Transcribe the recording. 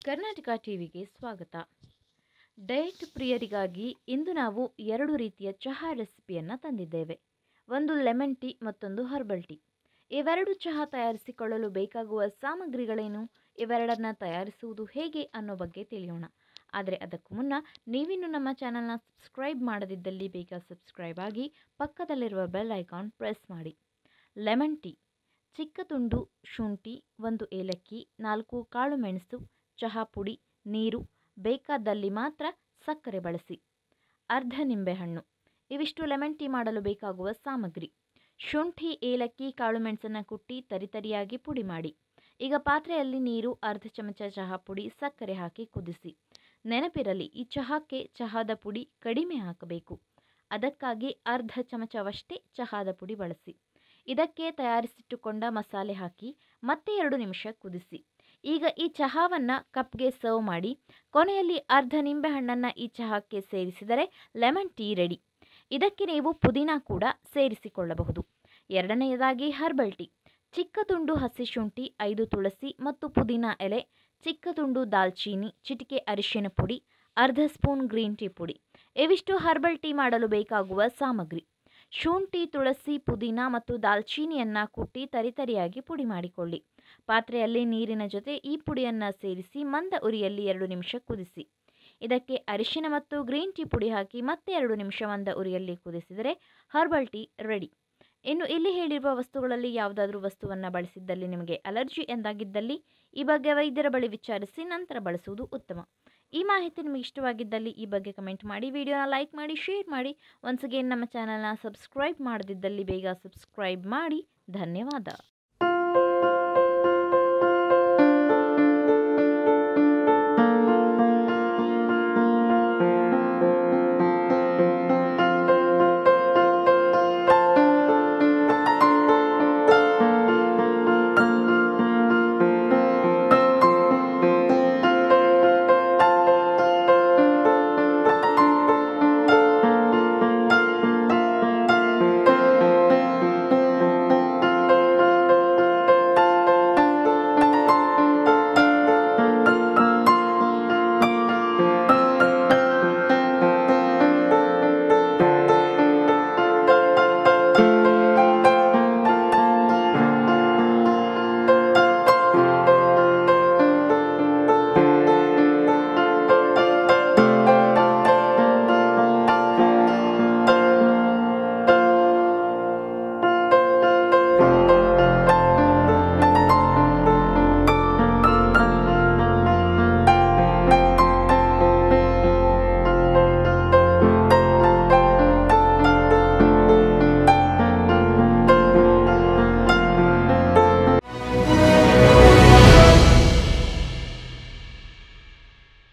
ಕರ್ನಾಟಕ ಟಿವಿಗೆ ಸ್ವಾಗತ ಡಯಟ್ ಪ್ರಿಯರಿಗಾಗಿ ಇಂದು ನಾವು ಎರಡು ರೀತಿಯ ಚಹಾ ರೆಸಿಪಿಯನ್ನು ತಂದಿದ್ದೇವೆ ಒಂದು ಲೆಮನ್ ಟೀ ಮತ್ತೊಂದು ಹರ್ಬಲ್ ಟೀ ಇವೆರಡು ಚಹಾ ತಯಾರಿಸಿಕೊಳ್ಳಲು ಬೇಕಾಗುವ ಸಾಮಗ್ರಿಗಳೇನು ಇವೆರಡನ್ನ ತಯಾರಿಸುವುದು ಹೇಗೆ ಅನ್ನೋ ಬಗ್ಗೆ ತಿಳಿಯೋಣ ಆದರೆ ಅದಕ್ಕೂ ಮುನ್ನ ನೀವಿನ್ನು ನಮ್ಮ ಚಾನಲ್ನ ಸಬ್ಸ್ಕ್ರೈಬ್ ಮಾಡದಿದ್ದಲ್ಲಿ ಬೇಗ ಸಬ್ಸ್ಕ್ರೈಬ್ ಆಗಿ ಪಕ್ಕದಲ್ಲಿರುವ ಬೆಲ್ ಐಕಾನ್ ಪ್ರೆಸ್ ಮಾಡಿ ಲೆಮನ್ ಟೀ ಚಿಕ್ಕ ತುಂಡು ಶುಂಠಿ ಒಂದು ಏಲಕ್ಕಿ ನಾಲ್ಕು ಕಾಳು ಮೆಣಸು ಚಹಾ ಪುಡಿ ನೀರು ಬೇಕಾದಲ್ಲಿ ಮಾತ್ರ ಸಕ್ಕರೆ ಬಳಸಿ ಅರ್ಧ ನಿಂಬೆಹಣ್ಣು ಇವಿಷ್ಟು ಲೆಮನ್ ಟೀ ಮಾಡಲು ಬೇಕಾಗುವ ಸಾಮಗ್ರಿ ಶುಂಠಿ ಏಲಕ್ಕಿ ಕಾಳು ಮೆಣಸನ್ನು ಕುಟ್ಟಿ ತರಿತರಿಯಾಗಿ ಪುಡಿ ಮಾಡಿ ಈಗ ಪಾತ್ರೆಯಲ್ಲಿ ನೀರು ಅರ್ಧ ಚಮಚ ಚಹಾ ಪುಡಿ ಸಕ್ಕರೆ ಹಾಕಿ ಕುದಿಸಿ ನೆನಪಿರಲಿ ಈ ಚಹಾಕ್ಕೆ ಚಹಾದ ಪುಡಿ ಕಡಿಮೆ ಹಾಕಬೇಕು ಅದಕ್ಕಾಗಿ ಅರ್ಧ ಚಮಚವಷ್ಟೇ ಚಹಾದ ಪುಡಿ ಬಳಸಿ ಇದಕ್ಕೆ ತಯಾರಿಸಿಟ್ಟುಕೊಂಡ ಮಸಾಲೆ ಹಾಕಿ ಮತ್ತೆ ಎರಡು ನಿಮಿಷ ಕುದಿಸಿ ಈಗ ಈ ಚಹಾವನ್ನು ಕಪ್ಗೆ ಸರ್ವ್ ಮಾಡಿ ಕೊನೆಯಲ್ಲಿ ಅರ್ಧ ನಿಂಬೆಹಣ್ಣನ್ನು ಈ ಚಹಾಕ್ಕೆ ಸೇರಿಸಿದರೆ ಲೆಮನ್ ಟೀ ರೆಡಿ ಇದಕ್ಕೆ ನೀವು ಪುದೀನ ಕೂಡ ಸೇರಿಸಿಕೊಳ್ಳಬಹುದು ಎರಡನೆಯದಾಗಿ ಹರ್ಬಲ್ ಟೀ ಚಿಕ್ಕ ತುಂಡು ಹಸಿ ಶುಂಠಿ ಐದು ತುಳಸಿ ಮತ್ತು ಪುದೀನ ಎಲೆ ಚಿಕ್ಕ ತುಂಡು ದಾಲ್ಚೀನಿ ಚಿಟಿಕೆ ಅರಿಶಿನ ಪುಡಿ ಅರ್ಧ ಸ್ಪೂನ್ ಗ್ರೀನ್ ಟೀ ಪುಡಿ ಇವಿಷ್ಟು ಹರ್ಬಲ್ ಟೀ ಮಾಡಲು ಬೇಕಾಗುವ ಸಾಮಗ್ರಿ ಶುಂಠಿ ತುಳಸಿ ಪುದೀನ ಮತ್ತು ದಾಲ್ಚೀನಿಯನ್ನು ಕುಟ್ಟಿ ತರಿತರಿಯಾಗಿ ಪುಡಿ ಮಾಡಿಕೊಳ್ಳಿ ಪಾತ್ರೆಯಲ್ಲಿ ನೀರಿನ ಜೊತೆ ಈ ಪುಡಿಯನ್ನು ಸೇರಿಸಿ ಮಂದ ಉರಿಯಲ್ಲಿ ಎರಡು ನಿಮಿಷ ಕುದಿಸಿ ಇದಕ್ಕೆ ಅರಿಶಿನ ಮತ್ತು ಗ್ರೀನ್ ಟೀ ಪುಡಿ ಹಾಕಿ ಮತ್ತೆ ಎರಡು ನಿಮಿಷ ಮಂದ ಉರಿಯಲ್ಲಿ ಕುದಿಸಿದರೆ ಹರ್ಬಲ್ ಟೀ ರೆಡಿ ಇನ್ನು ಇಲ್ಲಿ ಹೇಳಿರುವ ವಸ್ತುಗಳಲ್ಲಿ ಯಾವುದಾದ್ರೂ ವಸ್ತುವನ್ನು ಬಳಸಿದ್ದಲ್ಲಿ ನಿಮಗೆ ಅಲರ್ಜಿ ಎಂದಾಗಿದ್ದಲ್ಲಿ ಈ ಬಗ್ಗೆ ವೈದ್ಯರ ಬಳಿ ವಿಚಾರಿಸಿ ನಂತರ ಬಳಸುವುದು ಉತ್ತಮ ಈ ಮಾಹಿತಿ ನಿಮಗೆ ಇಷ್ಟವಾಗಿದ್ದಲ್ಲಿ ಈ ಬಗ್ಗೆ ಕಮೆಂಟ್ ಮಾಡಿ ವಿಡಿಯೋನ ಲೈಕ್ ಮಾಡಿ ಶೇರ್ ಮಾಡಿ ಒನ್ಸ್ ಅಗೇನ್ ನಮ್ಮ ಚಾನಲ್ನ ಸಬ್ಸ್ಕ್ರೈಬ್ ಮಾಡದಿದ್ದಲ್ಲಿ ಬೇಗ ಸಬ್ಸ್ಕ್ರೈಬ್ ಮಾಡಿ ಧನ್ಯವಾದ